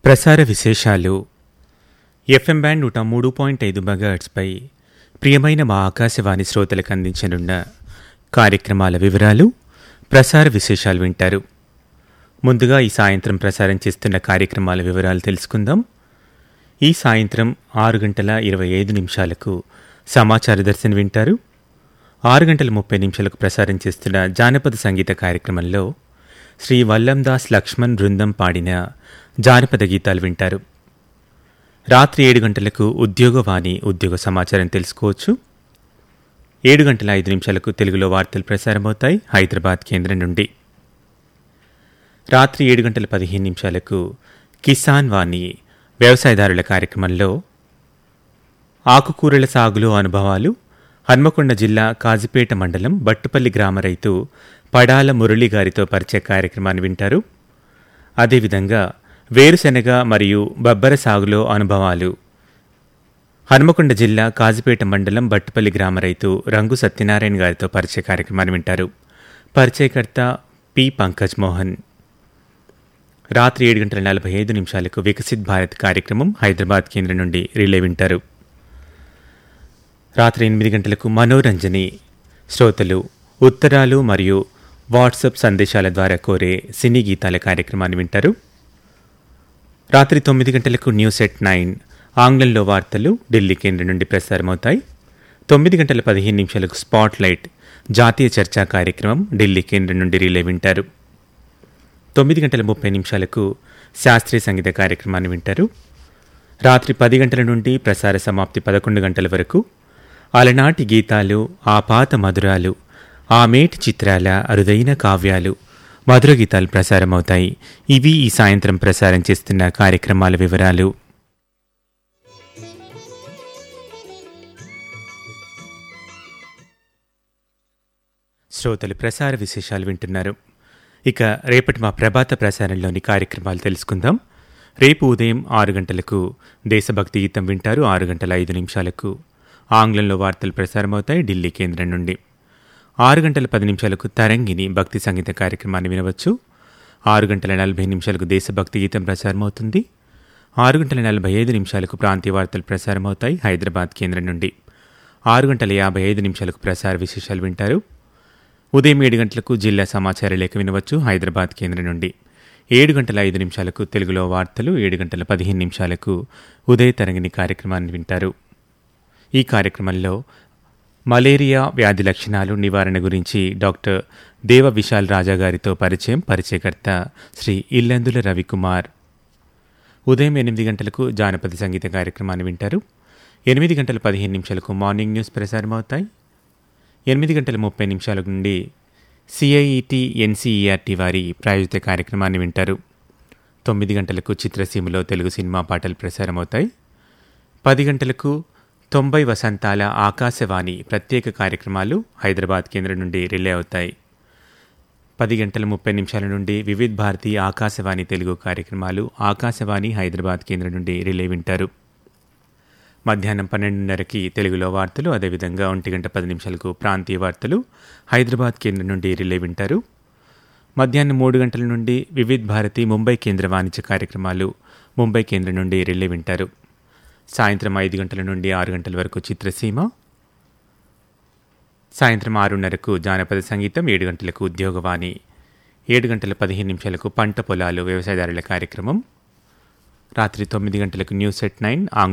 ప్రసార విశేషాలు FM band నూట మూడు పాయింట్ ఐదు మెగాహెట్స్పై ప్రియమైన మా ఆకాశవాణి శ్రోతలకు అందించనున్న కార్యక్రమాల వివరాలు ప్రసార విశేషాలు వింటారు ముందుగా ఈ సాయంత్రం ప్రసారం చేస్తున్న కార్యక్రమాల వివరాలు తెలుసుకుందాం ఈ సాయంత్రం ఆరు గంటల ఇరవై ఐదు నిమిషాలకు సమాచార దర్శనం వింటారు ఆరు గంటల ముప్పై నిమిషాలకు ప్రసారం చేస్తున్న జానపద సంగీత కార్యక్రమంలో శ్రీ వల్లందాస్ లక్ష్మణ్ బృందం పాడిన జానపద గీతాలు వింటారు రాత్రి ఏడు గంటలకు ఉద్యోగవాణి ఉద్యోగ సమాచారం తెలుసుకోవచ్చు ఏడు గంటల ఐదు నిమిషాలకు తెలుగులో వార్తలు ప్రసారమవుతాయి హైదరాబాద్ కేంద్రం నుండి రాత్రి ఏడు గంటల పదిహేను నిమిషాలకు కిసాన్ వాణి వ్యవసాయదారుల కార్యక్రమంలో ఆకుకూరల సాగులో అనుభవాలు హన్మకొండ జిల్లా కాజిపేట మండలం బట్టుపల్లి గ్రామ రైతు పడాల మురళి గారితో పరిచయ కార్యక్రమాన్ని వింటారు అదేవిధంగా వేరుశెనగ మరియు బబ్బర సాగులో అనుభవాలు హనుమకొండ జిల్లా కాజిపేట మండలం బట్టుపల్లి గ్రామ రైతు రంగు సత్యనారాయణ గారితో పరిచయ కార్యక్రమాన్ని వింటారు పరిచయకర్త పి పంకజ్ మోహన్ రాత్రి ఏడు గంటల నలభై ఐదు నిమిషాలకు వికసిత్ భారత్ కార్యక్రమం హైదరాబాద్ కేంద్రం నుండి రిలే వింటారు రాత్రి ఎనిమిది గంటలకు మనోరంజని శ్రోతలు ఉత్తరాలు మరియు వాట్సాప్ సందేశాల ద్వారా కోరే సినీ గీతాల కార్యక్రమాన్ని వింటారు రాత్రి తొమ్మిది గంటలకు న్యూస్ ఎట్ నైన్ ఆంగ్లంలో వార్తలు ఢిల్లీ కేంద్రం నుండి ప్రసారమవుతాయి తొమ్మిది గంటల పదిహేను నిమిషాలకు స్పాట్ లైట్ జాతీయ చర్చా కార్యక్రమం ఢిల్లీ కేంద్రం నుండి రిలే వింటారు తొమ్మిది గంటల ముప్పై నిమిషాలకు శాస్త్రీయ సంగీత కార్యక్రమాన్ని వింటారు రాత్రి పది గంటల నుండి ప్రసార సమాప్తి పదకొండు గంటల వరకు అలనాటి గీతాలు ఆ పాత మధురాలు ఆ మేటి చిత్రాల అరుదైన కావ్యాలు మధుర గీతాలు ప్రసారమవుతాయి ఇవి ఈ సాయంత్రం ప్రసారం చేస్తున్న కార్యక్రమాల వివరాలు శ్రోతలు ప్రసార విశేషాలు వింటున్నారు ఇక రేపటి మా ప్రభాత ప్రసారంలోని కార్యక్రమాలు తెలుసుకుందాం రేపు ఉదయం ఆరు గంటలకు దేశభక్తి గీతం వింటారు ఆరు గంటల ఐదు నిమిషాలకు ఆంగ్లంలో వార్తలు ప్రసారమవుతాయి ఢిల్లీ కేంద్రం నుండి ఆరు గంటల పది నిమిషాలకు తరంగిణి భక్తి సంగీత కార్యక్రమాన్ని వినవచ్చు ఆరు గంటల నలభై నిమిషాలకు దేశభక్తి గీతం ప్రసారమవుతుంది ఆరు గంటల నలభై ఐదు నిమిషాలకు ప్రాంతీయ వార్తలు ప్రసారమవుతాయి హైదరాబాద్ కేంద్రం నుండి ఆరు గంటల యాభై ఐదు నిమిషాలకు ప్రసార విశేషాలు వింటారు ఉదయం ఏడు గంటలకు జిల్లా సమాచార లేఖ వినవచ్చు హైదరాబాద్ కేంద్రం నుండి ఏడు గంటల ఐదు నిమిషాలకు తెలుగులో వార్తలు ఏడు గంటల పదిహేను నిమిషాలకు ఉదయ తరంగిణి కార్యక్రమాన్ని వింటారు ఈ కార్యక్రమంలో మలేరియా వ్యాధి లక్షణాలు నివారణ గురించి డాక్టర్ దేవ విశాల్ రాజా గారితో పరిచయం పరిచయకర్త శ్రీ ఇల్లందుల రవికుమార్ ఉదయం ఎనిమిది గంటలకు జానపద సంగీత కార్యక్రమాన్ని వింటారు ఎనిమిది గంటల పదిహేను నిమిషాలకు మార్నింగ్ న్యూస్ ప్రసారమవుతాయి ఎనిమిది గంటల ముప్పై నిమిషాల నుండి సిఐఈటి ఎన్సీఈఆర్టీ వారి ప్రాయోజిత కార్యక్రమాన్ని వింటారు తొమ్మిది గంటలకు చిత్రసీమలో తెలుగు సినిమా పాటలు ప్రసారమవుతాయి పది గంటలకు తొంభై వసంతాల ఆకాశవాణి ప్రత్యేక కార్యక్రమాలు హైదరాబాద్ కేంద్రం నుండి రిలే అవుతాయి పది గంటల ముప్పై నిమిషాల నుండి వివిధ్ భారతి ఆకాశవాణి తెలుగు కార్యక్రమాలు ఆకాశవాణి హైదరాబాద్ కేంద్రం నుండి రిలే వింటారు మధ్యాహ్నం పన్నెండున్నరకి తెలుగులో వార్తలు అదేవిధంగా ఒంటి గంట పది నిమిషాలకు ప్రాంతీయ వార్తలు హైదరాబాద్ కేంద్రం నుండి రిలే వింటారు మధ్యాహ్నం మూడు గంటల నుండి వివిధ్ భారతి ముంబై కేంద్ర వాణిజ్య కార్యక్రమాలు ముంబై కేంద్రం నుండి రిలే వింటారు సాయంత్రం ఐదు గంటల నుండి ఆరు గంటల వరకు చిత్రసీమ సాయంత్రం ఆరున్నరకు జానపద సంగీతం ఏడు గంటలకు ఉద్యోగవాణి ఏడు గంటల పదిహేను నిమిషాలకు పంట పొలాలు వ్యవసాయదారుల కార్యక్రమం రాత్రి తొమ్మిది గంటలకు న్యూస్ ఎట్ నైన్ ఆంగ్ల